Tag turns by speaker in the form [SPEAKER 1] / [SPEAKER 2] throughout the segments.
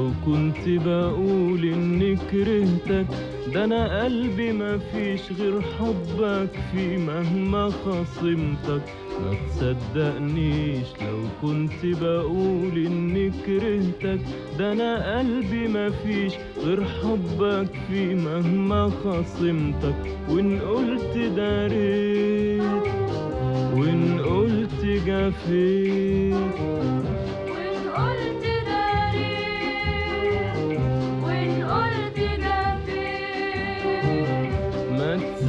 [SPEAKER 1] لو كنت بقول اني كرهتك ده انا قلبي مفيش غير حبك فيه مهما خصمتك ما تصدقنيش لو كنت بقول اني كرهتك ده انا قلبي مفيش غير حبك فيه مهما خصمتك وان قلت داريت وان قلت جفيت
[SPEAKER 2] وإن قلت داريت وإن قلت جفيت
[SPEAKER 1] ما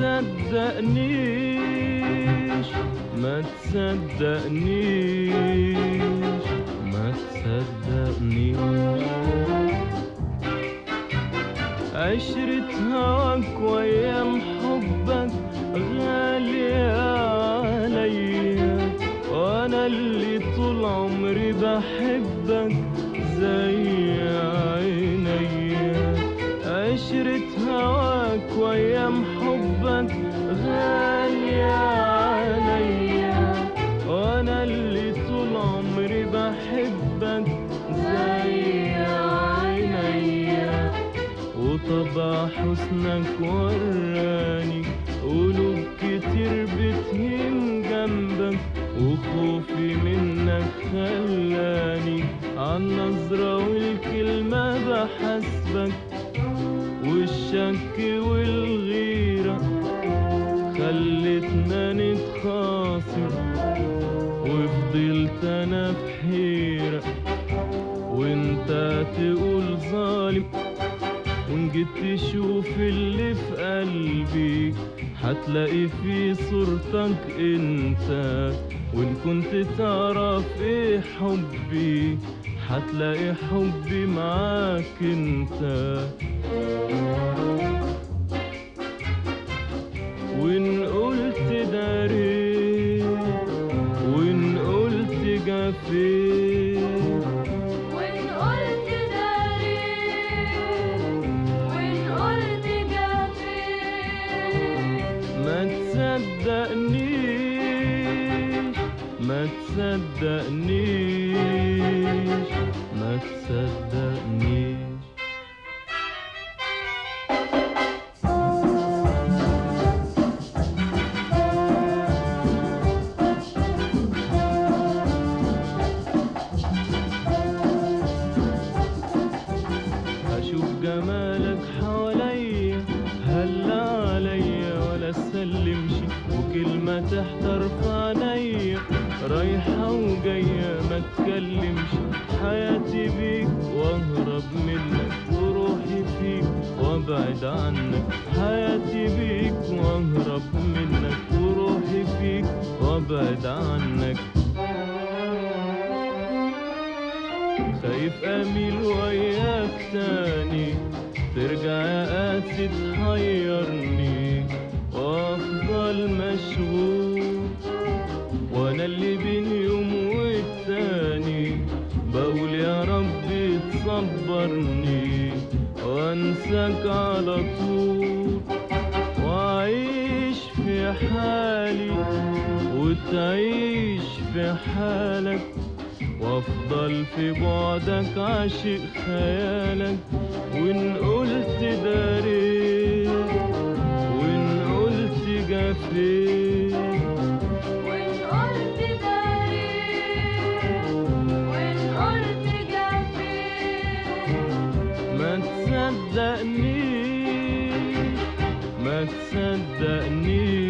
[SPEAKER 1] تصدقنيش ما تصدقنيش ما تصدقنيش عشرة هواك وأيام حبك غالية عليا وأنا اللي طول عمري بحبك زي عينيا عشرة هواك وأيام حبك غالية عليا وأنا اللي طول عمري بحبك زي عينيا وطبع حسنك وراني قلوب كتير بتهين جنبك وخوفي منك خلاني عالنظرة والكلمة بحسبك والشك والغيرة خلتنا نتخاصم وفضلت انا في حيرة وانت تقول ظالم وان جيت تشوف اللي في قلبي هتلاقي في صورتك انت وان كنت تعرف ايه حبي هتلاقي حبي معاك انت وان قلت داريت وان قلت جفيت
[SPEAKER 2] وإن قلت داريت وإن قلت جفيت
[SPEAKER 1] ما تصدقنيش ما تصدقنيش ما تصدقنيش اشوف جمالك حواليا هلا عليا ولا سلمش وكلمة تحتر في عينيا رايحة وجاية ما تكلمش حياتي بيك واهرب منك وروحي فيك وابعد عنك حياتي بيك واهرب منك وروحي فيك وابعد عنك خايف اميل وياك تاني ترجع يا قاسي تحيرني وافضل مشغول وانا اللي بين يوم والتاني بقول يا رب تصبرني وانساك على طول واعيش في حالي وتعيش في حالك وافضل في بعدك عاشق خيالك وان قلت داريت وان قلت جفيت
[SPEAKER 2] وإن قلت داريت وإن قلت جفيت
[SPEAKER 1] ما تصدقنيش ما تصدقنيش